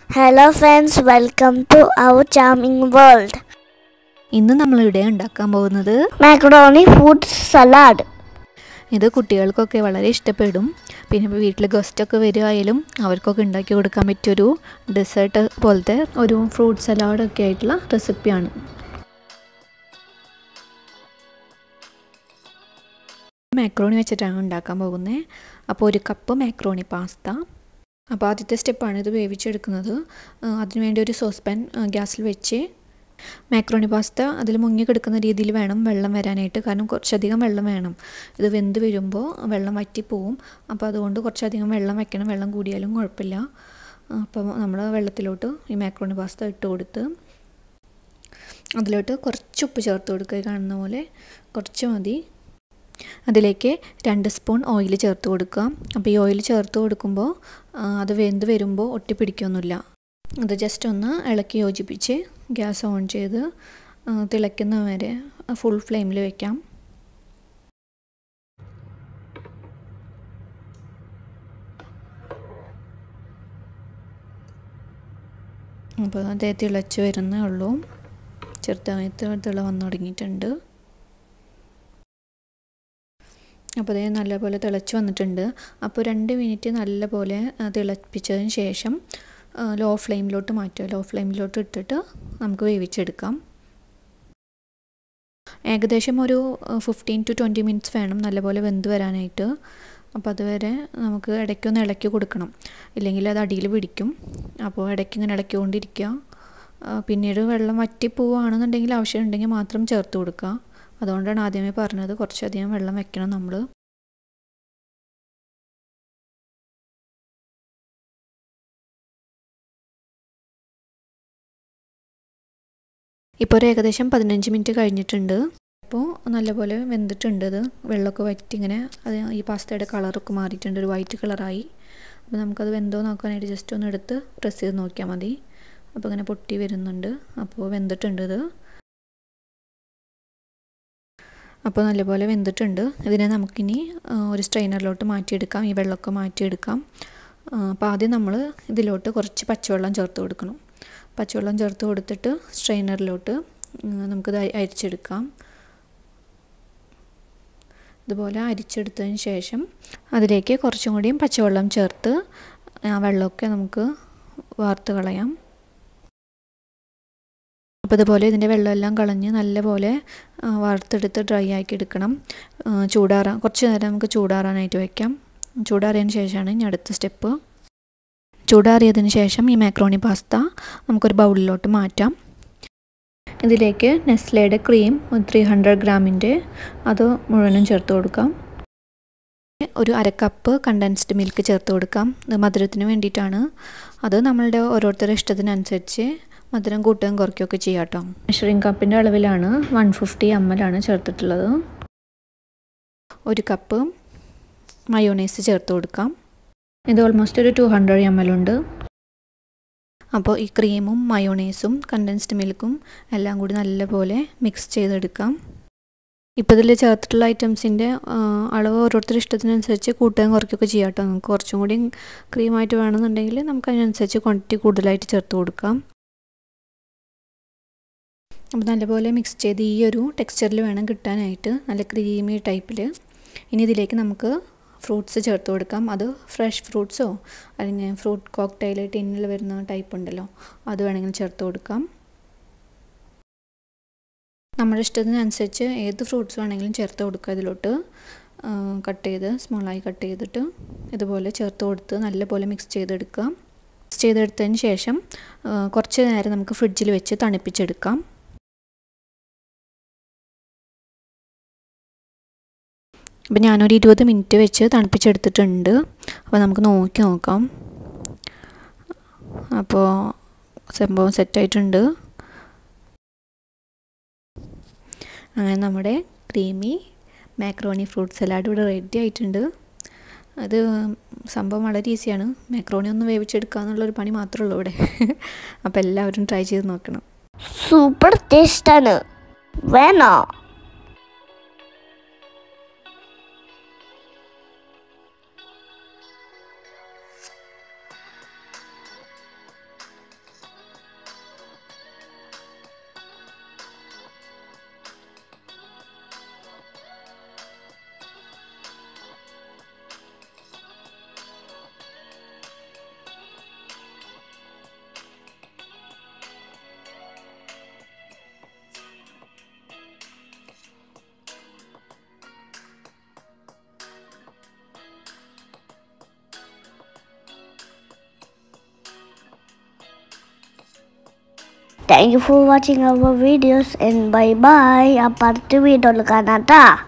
Hello friends, welcome to our charming world. ഇന്ന് നമ്മളിവിടെ ഉണ്ടാക്കാൻ പോകുന്നത് Macaroni fruit salad. ഇത് കുട്ടികൾക്കൊക്കെ വളരെ ഇഷ്ടപ്പെടും പിന്നെ ഇപ്പോൾ വീട്ടിൽ ഗസ്റ്റൊക്കെ വരികയായാലും അവർക്കൊക്കെ ഉണ്ടാക്കി കൊടുക്കാൻ പറ്റിയൊരു ഡെസേർട്ട് പോലത്തെ ഒരു ഫ്രൂട്ട് സലാഡൊക്കെ ആയിട്ടുള്ള റെസിപ്പിയാണ് മാക്രോണി വെച്ചിട്ടാണ് ഉണ്ടാക്കാൻ പോകുന്നത് അപ്പോൾ ഒരു കപ്പ് മാക്രോണി പാസ്ത അപ്പോൾ ആദ്യത്തെ സ്റ്റെപ്പാണ് ഇത് വേവിച്ചെടുക്കുന്നത് ആ, അതിനുവേണ്ടി ഒരു സോസ് പാൻ ഗ്യാസിൽ വെച്ച് മാക്രോണി പാസ്ത അതിൽ മുങ്ങി കിടക്കുന്ന രീതിയിൽ വേണം വെള്ളം വരാനായിട്ട് കാരണം കുറച്ചധികം വെള്ളം വേണം ഇത് വെന്ത് വരുമ്പോൾ വെള്ളം വറ്റിപ്പോവും അപ്പോൾ അതുകൊണ്ട് കുറച്ചധികം വെള്ളം വെക്കണം വെള്ളം കൂടിയാലും കുഴപ്പമില്ല അപ്പോൾ നമ്മൾ വെള്ളത്തിലോട്ട് ഈ മാക്രോണി പാസ്ത ഇട്ട് കൊടുത്ത് അതിലോട്ട് കുറച്ച് ഉപ്പ് ചേർത്ത് കൊടുക്കുക ഈ കാണുന്ന പോലെ കുറച്ച് മതി അതിലേക്ക് രണ്ട് സ്പൂൺ ഓയിൽ ചേർത്ത് കൊടുക്കുക അപ്പോൾ ഈ ഓയിൽ ചേർത്ത് കൊടുക്കുമ്പോൾ ആ, അത് വെന്ത് വരുമ്പോൾ ഒട്ടിപ്പിടിക്കൊന്നുമില്ല അത് ജസ്റ്റ് ഒന്ന് ഇളക്കി യോജിപ്പിച്ച് ഗ്യാസ് ഓൺ ചെയ്ത് ആ, തിളയ്ക്കുന്ന വരെ ഫുൾ ഫ്ലെയിമിൽ വെക്കാം അപ്പോൾ അത് തിളച്ച് വരുന്നേ ഉള്ളൂ ചെറുതായിട്ട് തിള വന്നു തുടങ്ങിയിട്ടുണ്ട് അപ്പോൾ അതേ നല്ലപോലെ തിളച്ച് വന്നിട്ടുണ്ട് അപ്പോൾ രണ്ട് മിനിറ്റ് നല്ലപോലെ ആ, തിളപ്പിച്ചതിന് ശേഷം ലോ ഫ്ലെയിമിലോട്ട് മാറ്റുക ലോ ഫ്ലെയിമിലോട്ട് ഇട്ടിട്ട് നമുക്ക് വേവിച്ചെടുക്കാം ഏകദേശം ഒരു ഫിഫ്റ്റീൻ ടു ട്വൻറ്റി മിനിറ്റ്സ് വേണം നല്ലപോലെ വെന്ത് വരാനായിട്ട് അപ്പോൾ അതുവരെ നമുക്ക് ഇടയ്ക്കൊന്ന് ഇളക്കി കൊടുക്കണം ഇല്ലെങ്കിൽ അത് അടിയിൽ പിടിക്കും അപ്പോൾ ഇടയ്ക്ക് ഇങ്ങനെ ഇളക്കിക്കൊണ്ടിരിക്കുക ആ, പിന്നീട് വെള്ളം വറ്റിപ്പോവുകയാണെന്നുണ്ടെങ്കിൽ ആവശ്യമുണ്ടെങ്കിൽ മാത്രം ചേർത്ത് കൊടുക്കുക അതുകൊണ്ടാണ് ആദ്യമേ പറഞ്ഞത് കുറച്ചധികം വെള്ളം വെക്കണം നമ്മൾ ഇപ്പോൾ ഒരു ഏകദേശം പതിനഞ്ച് മിനിറ്റ് കഴിഞ്ഞിട്ടുണ്ട് അപ്പോൾ നല്ലപോലെ വെന്തിട്ടുണ്ട് ഇത് വെള്ളമൊക്കെ വറ്റി ഇങ്ങനെ അത് ഈ പാസ്തയുടെ കളറൊക്കെ മാറിയിട്ടുണ്ട് ഒരു വൈറ്റ് കളറായി അപ്പോൾ നമുക്കത് വെന്തോ നോക്കാനായിട്ട് ജസ്റ്റ് ഒന്ന് എടുത്ത് പ്രസ് ചെയ്ത് നോക്കിയാൽ മതി അപ്പോൾ ഇങ്ങനെ പൊട്ടി വരുന്നുണ്ട് അപ്പോൾ വെന്തിട്ടുണ്ട് ഇത് അപ്പോൾ നല്ലപോലെ വെന്തിട്ടുണ്ട് ഇതിനെ നമുക്കിനി ആ, ഒരു സ്ട്രെയിനറിലോട്ട് മാറ്റിയെടുക്കാം ഈ വെള്ളമൊക്കെ മാറ്റിയെടുക്കാം ആ, അപ്പോൾ ആദ്യം നമ്മൾ ഇതിലോട്ട് കുറച്ച് പച്ചവെള്ളം ചേർത്ത് കൊടുക്കണം പച്ചവെള്ളം ചേർത്ത് കൊടുത്തിട്ട് സ്ട്രെയിനറിലോട്ട് ഉം, നമുക്കിത് അരി- അരിച്ചെടുക്കാം ഇതുപോലെ അരിച്ചെടുത്തതിന് ശേഷം അതിലേക്ക് കുറച്ചും കൂടിയും പച്ചവെള്ളം ചേർത്ത് ആ വെള്ളമൊക്കെ നമുക്ക് വാർത്ത് കളയാം അപ്പോൾ ഇതുപോലെ ഇതിൻ്റെ വെള്ളമെല്ലാം കളഞ്ഞ് നല്ലപോലെ ആ, വറുത്തെടുത്ത് ഡ്രൈ ആക്കി എടുക്കണം ആ, ചൂടാറാൻ കുറച്ച് നേരം നമുക്ക് ചൂടാറാനായിട്ട് വെക്കാം ചൂടാറിയതിന് ശേഷമാണ് ഇനി അടുത്ത സ്റ്റെപ്പ് ചൂടാറിയതിന് ശേഷം ഈ മാക്രോണി പാസ്ത നമുക്കൊരു ബൗളിലോട്ട് മാറ്റാം ഇതിലേക്ക് നെസ്ലയുടെ ക്രീം ത്രീ ഹൺഡ്രഡ് ഗ്രാമിൻ്റെ അത് മുഴുവനും ചേർത്ത് കൊടുക്കാം ഒരു അര കപ്പ് കണ്ടൻസ്ഡ് മിൽക്ക് ചേർത്ത് കൊടുക്കാം ഇത് മധുരത്തിന് വേണ്ടിയിട്ടാണ് അത് നമ്മളുടെ ഓരോരുത്തരുടെ ഇഷ്ടത്തിനനുസരിച്ച് മധുരം കൂട്ടുകയും കുറയ്ക്കുകയൊക്കെ ചെയ്യാം കേട്ടോ മെഷറിംഗ് കപ്പിൻ്റെ അളവിലാണ് വൺ ഫിഫ്റ്റി എം എൽ ആണ് ചേർത്തിട്ടുള്ളത് ഒരു കപ്പ് മയോണൈസ് ചേർത്ത് കൊടുക്കാം ഇത് ഓൾമോസ്റ്റ് ഒരു ടു ഹൺഡ്രഡ് എം എൽ ഉണ്ട് അപ്പോൾ ഈ ക്രീമും മയോണൈസും കണ്ടൻസ്ഡ് മിൽക്കും എല്ലാം കൂടി നല്ലപോലെ മിക്സ് ചെയ്തെടുക്കാം ഇപ്പോൾ ഇതിൽ ചേർത്തിട്ടുള്ള ഐറ്റംസിൻ്റെ അളവ് ഓരോരുത്തരുടെ ഇഷ്ടത്തിനനുസരിച്ച് കൂട്ടുകയും കുറയ്ക്കുകയൊക്കെ ചെയ്യാം കേട്ടോ നമുക്ക് കുറച്ചും കൂടി ക്രീമായിട്ട് വേണമെന്നുണ്ടെങ്കിൽ നമുക്ക് അതിനനുസരിച്ച് ക്വാണ്ടിറ്റി കൂടുതലായിട്ട് ചേർത്ത് കൊടുക്കാം അപ്പോൾ നല്ലപോലെ മിക്സ് ചെയ്ത് ഈ ഒരു ടെക്സ്ചറിൽ വേണം കിട്ടാനായിട്ട് നല്ല ക്രീമി ടൈപ്പിൽ ഇനി ഇതിലേക്ക് നമുക്ക് ഫ്രൂട്ട്സ് ചേർത്ത് കൊടുക്കാം അത് ഫ്രഷ് ഫ്രൂട്ട്സോ അല്ലെങ്കിൽ ഫ്രൂട്ട് കോക്ടൈൽ ടിന്നിൽ വരുന്ന ടൈപ്പ് ഉണ്ടല്ലോ അത് വേണമെങ്കിൽ ചേർത്ത് കൊടുക്കാം നമ്മുടെ ഇഷ്ടത്തിനനുസരിച്ച് ഏത് ഫ്രൂട്ട്സ് വേണമെങ്കിലും ചേർത്ത് കൊടുക്കുക ഇതിലോട്ട് കട്ട് ചെയ്ത് സ്മോളായി കട്ട് ചെയ്തിട്ട് ഇതുപോലെ ചേർത്ത് കൊടുത്ത് നല്ലപോലെ മിക്സ് ചെയ്തെടുക്കുക മിക്സ് ചെയ്തെടുത്തതിന് ശേഷം ആ, കുറച്ച് നേരം നമുക്ക് ഫ്രിഡ്ജിൽ വെച്ച് തണുപ്പിച്ചെടുക്കാം അപ്പം ഞാനൊരു ഇരുപത് മിനിറ്റ് വെച്ച് തണുപ്പിച്ചെടുത്തിട്ടുണ്ട് അപ്പോൾ നമുക്ക് നോക്കി നോക്കാം അപ്പോൾ സംഭവം സെറ്റായിട്ടുണ്ട് അങ്ങനെ നമ്മുടെ ക്രീമി മാക്രോണി ഫ്രൂട്ട് സലാഡ് ഇവിടെ റെഡി ആയിട്ടുണ്ട് അത് സംഭവം വളരെ ഈസിയാണ് മാക്രോണി ഒന്ന് വേവിച്ചെടുക്കുക എന്നുള്ളൊരു പണി മാത്രമേ ഉള്ളൂ ഇവിടെ അപ്പോൾ എല്ലാവരും ട്രൈ ചെയ്ത് നോക്കണം Super taste ആണ് വേണോ thank you for watching our videos and bye bye അപ്പം അടുത്ത വീഡിയോയിൽ കാണാം ട്ടാ